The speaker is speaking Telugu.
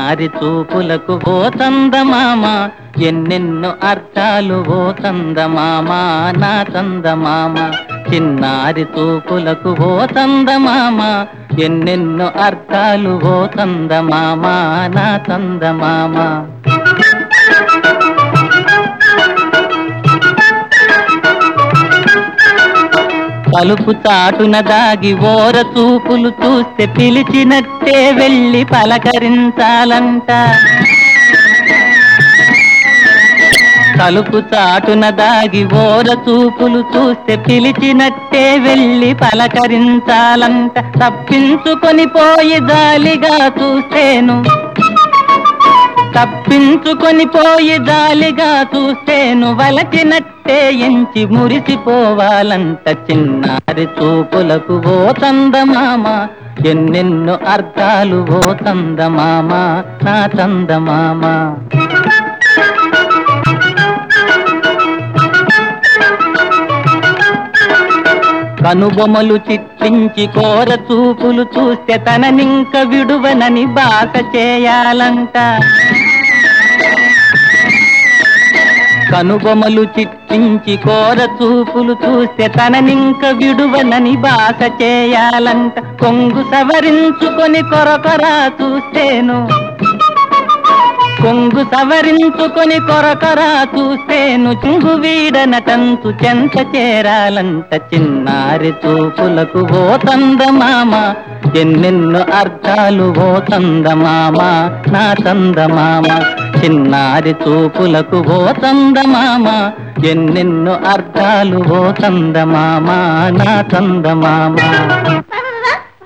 చిన్నారి చూపులకు ఓ చందమామ ఎన్నెన్నో అర్థాలు ఓ చందమామ నా చందమామ చిన్నారి చూపులకు ఓ చందమామ ఎన్నెన్నో అర్థాలు ఓ చందమామ నా చందమామ పలుపు చాటున దాగి ఓర చూపులు చూస్తే పిలిచినట్టే వెళ్ళి పలకరించాలంట తలుపు చాటున దాగి ఓర చూపులు చూస్తే పిలిచినట్టే వెళ్ళి పలకరించాలంట తప్పించుకొని పోయి జాలిగా చూస్తేను తప్పించుకొని పోయి జాలిగా చూస్తేను వలచినట్టే ఎంచి మురిసిపోవాలంట చిన్నారి చూపులకు ఓ చందమామ ఎన్నెన్నో అర్థాలు ఓ చందమామ నా చందమామ కనుబొమలు చిట్లించి కోర చూపులు చూస్తే తననింక విడువనని బాస చేయాలంట కనుబొమలు చిట్లించి కోర చూపులు చూస్తే తననింక విడువనని బాస చేయాలంట కొంగు సవరించుకొని కొరకొరా చూస్తేను కొంగు సవరించుకొని కొరకరా చూస్తేను చింగు వీడనటంతు చెంత చేరాలంట చిన్నారి చూపులకు ఓ తందమామ ఎన్నెన్నో అర్థాలు ఓ తందమామ నా తందమామ చిన్నారి చూపులకు ఓ తందమామ ఎన్నెన్నో అర్థాలు ఓ తందమామ నా తందమామ